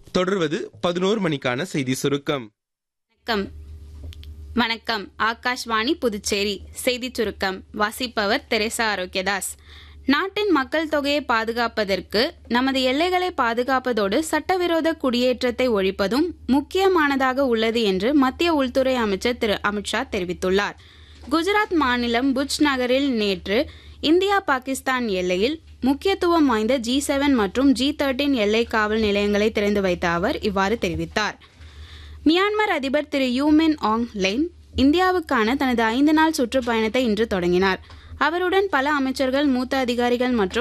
தொடர்வது பதினோரு மணிக்கான செய்தி சுருக்கம் வணக்கம் வணக்கம் ஆகாஷ்வாணி புதுச்சேரி செய்திச் சுருக்கம் வாசிப்பவர் தெரேசா ஆரோக்கியதாஸ் நாட்டின் மக்கள் தொகையை பாதுகாப்பதற்கு நமது எல்லைகளை பாதுகாப்பதோடு சட்டவிரோத குடியேற்றத்தை ஒழிப்பதும் முக்கியமானதாக உள்ளது என்று மத்திய உள்துறை அமைச்சர் திரு அமித்ஷா தெரிவித்துள்ளார் குஜராத் மாநிலம் புஜ் நகரில் நேற்று இந்தியா பாகிஸ்தான் எல்லையில் முக்கியத்துவம் வாய்ந்த ஜி செவன் மற்றும் ஜி தேர்ட்டின் எல்லை காவல் நிலையங்களை திறந்து வைத்த அவர் இவ்வாறு தெரிவித்தார் மியான்மர் அதிபர் திரு யூமின் ஆங் லைன் இந்தியாவுக்கான தனது ஐந்து நாள் சுற்றுப்பயணத்தை இன்று தொடங்கினார் அவருடன் பல அமைச்சர்கள் மூத்த அதிகாரிகள் மற்றும்